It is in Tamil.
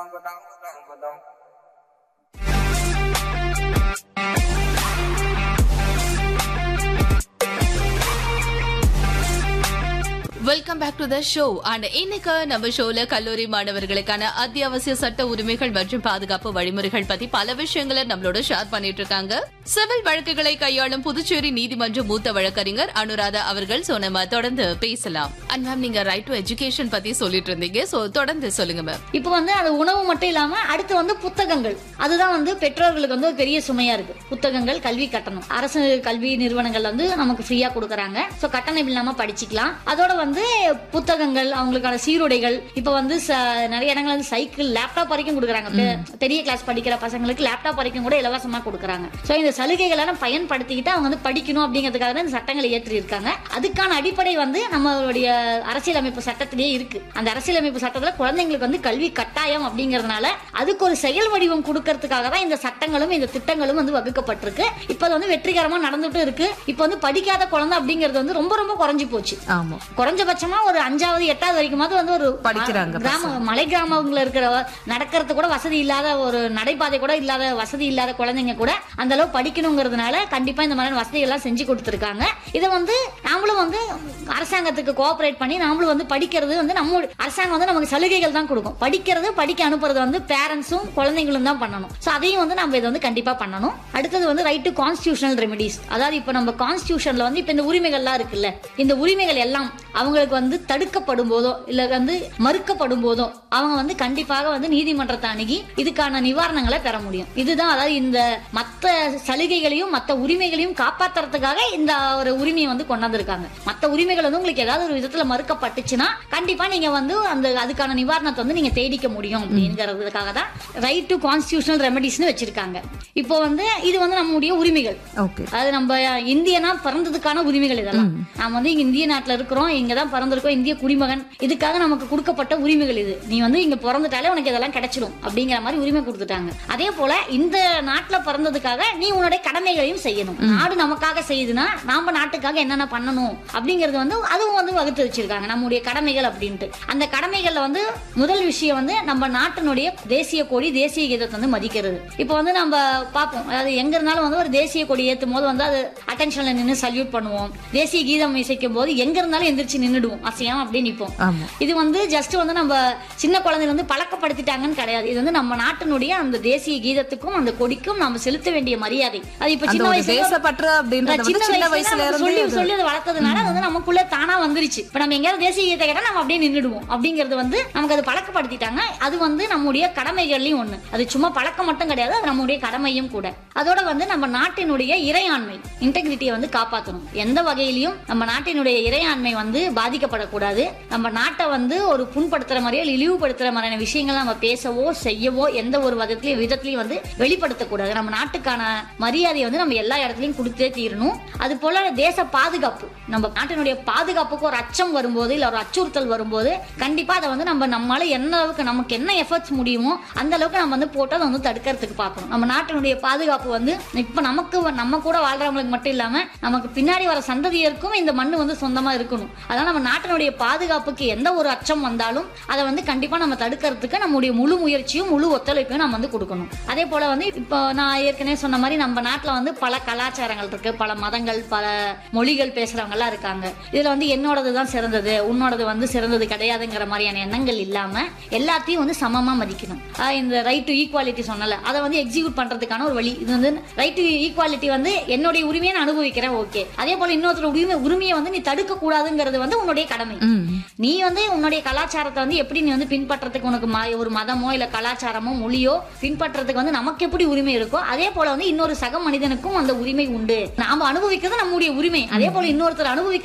Welcome back to the show and இன்னைக்கு நம்ம ஷோல கல்லூரி மாணவர்களுக்கான அத்தியாவசிய சட்ட உரிமைகள் மற்றும் பாதுகாப்பு வழிமுறைகள் பத்தி பல விஷயங்களை நம்மளோட ஷேர் பண்ணிட்டு இருக்காங்க சிவில் வழக்குகளை கையாளும் புதுச்சேரி நீதிமன்ற மூத்த வழக்கறிஞர் அனுராதா அவர்கள் சோ நம்ம தொடர்ந்து பேசலாம் அண்ட் மேம் நீங்க ரைட் டு எஜுகேஷன் பத்தி சொல்லிட்டு இருந்தீங்க சோ தொடர்ந்து சொல்லுங்க மேம் இப்போ வந்து அது உணவு மட்டும் இல்லாம அடுத்து வந்து புத்தகங்கள் அதுதான் வந்து பெற்றோர்களுக்கு வந்து ஒரு பெரிய சுமையா இருக்கு புத்தகங்கள் கல்வி கட்டணம் அரசு கல்வி நிறுவனங்கள் வந்து நமக்கு ஃப்ரீயா கொடுக்கறாங்க சோ கட்டணம் இல்லாம படிச்சுக்கலாம் அதோட வந்து புத்தகங்கள் அவங்களுக்கான சீருடைகள் இப்போ வந்து ச- நிறைய இடங்கள் வந்து சைக்கிள் லேப்டாப் வரைக்கும் கொடுக்குறாங்க பெ- பெரிய கிளாஸ் படிக்கிற பசங்களுக்கு லேப்டாப் வரைக்கும் கூட இலவசமா கொடுக்குறாங்க சோ இந்த சலுகைகளை எல்லாம் பயன்படுத்திக்கிட்டு அவங்க வந்து படிக்கணும் அப்படிங்கிறதுக்காக தான் இந்த சட்டங்களை ஏற்றி இருக்காங்க அதுக்கான அடிப்படை வந்து நம்மளுடைய அரசியலமைப்பு சட்டத்திலேயே இருக்கு அந்த அரசியலமைப்பு சட்டத்துல குழந்தைங்களுக்கு வந்து கல்வி கட்டாயம் அப்படிங்கறதுனால அதுக்கு ஒரு செயல் வடிவம் கொடுக்கறதுக்காக தான் இந்த சட்டங்களும் இந்த திட்டங்களும் வந்து வகுக்கப்பட்டிருக்கு இப்போ அது வந்து வெற்றிகரமா நடந்துட்டு இருக்கு இப்போ வந்து படிக்காத குழந்தை அப்படிங்கிறது வந்து ரொம்ப ரொம்ப குறைஞ்சு போச்சு ஆமா குறைஞ்சபட்சமா ஒரு அஞ்சாவது எட்டாவது வரைக்குமாவது வந்து ஒரு படிக்கிறாங்க கிராம மலை கிராமங்கள்ல இருக்கிற நடக்கிறது கூட வசதி இல்லாத ஒரு நடைபாதை கூட இல்லாத வசதி இல்லாத குழந்தைங்க கூட அந்த அளவு படிக்கணுங்கிறதுனால கண்டிப்பா இந்த மாதிரி வசதி எல்லாம் செஞ்சு கொடுத்துருக்காங்க இதை வந்து நாமளும் வந்து அரசாங்கத்துக்கு கோஆபரேட் பண்ணி நாமளும் வந்து படிக்கிறது வந்து நம்ம அரசாங்கம் வந்து நமக்கு சலுகைகள் தான் கொடுக்கும் படிக்கிறது படிக்க அனுப்புறது வந்து பேரண்ட்ஸும் குழந்தைங்களும் தான் பண்ணணும் ஸோ அதையும் வந்து நம்ம இதை வந்து கண்டிப்பா பண்ணணும் அடுத்தது வந்து ரைட் டு கான்ஸ்டியூஷனல் ரெமெடிஸ் அதாவது இப்போ நம்ம கான்ஸ்டியூஷன்ல வந்து இப்போ இந்த உரிமைகள்லாம் இருக்குல்ல இந்த உரிமைகள் எல்லாம் அவங்களுக்கு வந்து தடுக்கப்படும் போதோ இல்ல வந்து மறுக்கப்படும் போதோ அவங்க வந்து கண்டிப்பாக வந்து நீதிமன்றத்தை அணுகி இதுக்கான நிவாரணங்களை பெற முடியும் இதுதான் அதாவது இந்த மத்த சலுகைகளையும் மத்த உரிமைகளையும் காப்பாத்துறதுக்காக இந்த ஒரு உரிமையை வந்து கொண்டாந்துருக்காங்க மத்த உரிமைகள் வந்து உங்களுக்கு ஏதாவது ஒரு விதத்துல மறுக்கப்பட்டுச்சுன்னா கண்டிப்பா நீங்க வந்து அந்த அதுக்கான நிவாரணத்தை வந்து நீங்க தேடிக்க முடியும் அப்படிங்கறதுக்காக தான் ரைட் டு கான்ஸ்டியூஷனல் ரெமெடிஸ்னு வச்சிருக்காங்க இப்போ வந்து இது வந்து நம்முடைய உரிமைகள் ஓகே அது நம்ம இந்தியனா பிறந்ததுக்கான உரிமைகள் இதெல்லாம் நாம வந்து இங்க இந்திய நாட்டுல இருக்கிறோம் இங்க தான் பிறந்திருக்கோம் இந்திய குடிமகன் இதுக்காக நமக்கு கொடுக்கப்பட்ட உரிமைகள் இது நீ வந்து இங்க பிறந்துட்டாலே உனக்கு இதெல்லாம் கிடைச்சிடும் அப்படிங்கிற மாதிரி உரிமை கொடுத்துட்டாங்க அதே போல இந்த நாட்டுல பிறந்ததுக்காக நீ உன்னுடைய கடமைகளையும் செய்யணும் நாடு நமக்காக செய்யுதுன்னா நாம நாட்டுக்காக என்னென்ன பண்ணணும் அப்படிங்கறது வந்து அதுவும் வந்து வகுத்து வச்சிருக்காங்க நம்முடைய கடமைகள் அப்படின்ட்டு அந்த கடமைகள்ல வந்து முதல் விஷயம் வந்து நம்ம நாட்டினுடைய தேசிய கொடி தேசிய கீதத்தை வந்து மதிக்கிறது இப்போ வந்து நம்ம பார்ப்போம் அதாவது எங்க இருந்தாலும் வந்து ஒரு தேசிய கொடி ஏத்தும் போது வந்து அது அட்டென்ஷன்ல நின்று சல்யூட் பண்ணுவோம் தேசிய கீதம் இசைக்கும் போது எங்க இருந்தாலும் எந்திரிச்சு நின்னுடுவோம் அசையாம அப்படியே நிப்போம் ஆமா இது வந்து ஜஸ்ட் வந்து நம்ம சின்ன குழந்தைல வந்து பழக்கப்படுத்திட்டாங்கன்னு கிடையாது இது வந்து நம்ம நாட்டினுடைய அந்த தேசிய கீதத்துக்கும் அந்த கொடிக்கும் நம்ம செலுத்த வேண்டிய மரியாதை அது இப்ப அந்த சின்ன ஒரு வயசுல தேசப்பற்று அப்படின்றது வந்து சின்ன வயசுல நம்ம சொல்லி இருந்து சொல்லி அதை வளர்த்ததுனால அது வந்து நமக்குள்ள தானா வந்துருச்சு இப்ப நம்ம எங்கேயாவது தேசிய கீதத்தை கேட்டா நம்ம அப்படியே நின்னுடுவோம் அப்படிங்கிறது வந்து நமக்கு அது பழக்கப்படுத்திட்டாங்க அது வந்து நம்முடைய கடமைகள்லயும் ஒண்ணு அது சும்மா பழக்கம் மட்டும் கிடையாது அது நம்முடைய கடமையும் கூட அதோட வந்து நம்ம நாட்டினுடைய இறையாண்மை இன்டெகிரிட்டியை வந்து காப்பாற்றணும் எந்த வகையிலையும் நம்ம நாட்டினுடைய இறையாண்மை வந்து பாதிக்கப்படக்கூடாது நம்ம நாட்டை வந்து ஒரு புண்படுத்துற மாதிரியோ இல்ல இழிவுபடுத்துற மாதிரியான விஷயங்கள் நம்ம பேசவோ செய்யவோ எந்த ஒரு விதத்திலையும் விதத்திலையும் வந்து வெளிப்படுத்தக்கூடாது நம்ம நாட்டுக்கான மரியாதையை வந்து நம்ம எல்லா இடத்துலயும் கொடுத்தே தீரணும் அது போல தேச பாதுகாப்பு நம்ம நாட்டினுடைய பாதுகாப்புக்கு ஒரு அச்சம் வரும்போது இல்ல ஒரு அச்சுறுத்தல் வரும்போது கண்டிப்பா அதை வந்து நம்ம நம்மளால என்ன அளவுக்கு நமக்கு என்ன எஃபர்ட்ஸ் முடியுமோ அந்த அளவுக்கு நம்ம வந்து போட்டு அதை வந்து தடுக்கிறதுக்கு பார்க்கணும் நம்ம நாட்டினுடைய பாதுகாப்பு வந்து இப்ப நமக்கு வ- நம்ம கூட வாழ்றவங்களுக்கு மட்டும் இல்லாம நமக்கு பின்னாடி வர சந்ததியருக்கும் இந்த மண்ணு வந்து சொந்தமா இருக்கணும் அதனால நம்ம நாட்டினுடைய பாதுகாப்புக்கு எந்த ஒரு அச்சம் வந்தாலும் அதை வந்து கண்டிப்பா நம்ம தடுக்கிறதுக்கு நம்முடைய முழு முயற்சியும் முழு ஒத்துழைப்பையும் நம்ம வந்து கொடுக்கணும் அதே போல வந்து இப்போ நான் ஏற்கனவே சொன்ன மாதிரி நம்ம நாட்டுல வந்து பல கலாச்சாரங்கள் இருக்கு பல மதங்கள் பல மொழிகள் பேசுறவங்க எல்லாம் இருக்காங்க இதுல வந்து என்னோடது தான் சிறந்தது உன்னோடது வந்து சிறந்தது கிடையாதுங்கிற மாதிரியான எண்ணங்கள் இல்லாம எல்லாத்தையும் வந்து சமமா மதிக்கணும் ஆஹ் இந்த ரைட் டு ஈக்குவாலிட்டி சொன்னல அதை வந்து எக்ஸிக்யூட் பண்றதுக்கான ஒரு வழி இது வந்து ரைட் டு ஈக்குவாலிட்டி வந்து என்னுடைய உரிமையை நான் அனுபவிக்கிறேன் ஓகே அதே போல இன்னொருத்தர் உரிமை உரிமையை வந்து நீ தடுக்க கூடாதுங்கிறது வந்து உன்னுடைய கடமை ம். நீ வந்து உன்னுடைய கலாச்சாரத்தை வந்து எப்படி நீ வந்து பின்பற்றதுக்கு உனக்கு ம- ஒரு மதமோ இல்ல கலாச்சாரமோ மொழியோ பின்பற்றதுக்கு வந்து நமக்கு எப்படி உரிமை இருக்கோ அதே போல வந்து இன்னொரு சக மனிதனுக்கும் அந்த உரிமை உண்டு நாம அனுபவிக்கிறது நம்முடைய உரிமை அதே போல இன்னொருத்தர் அனுபவிக்க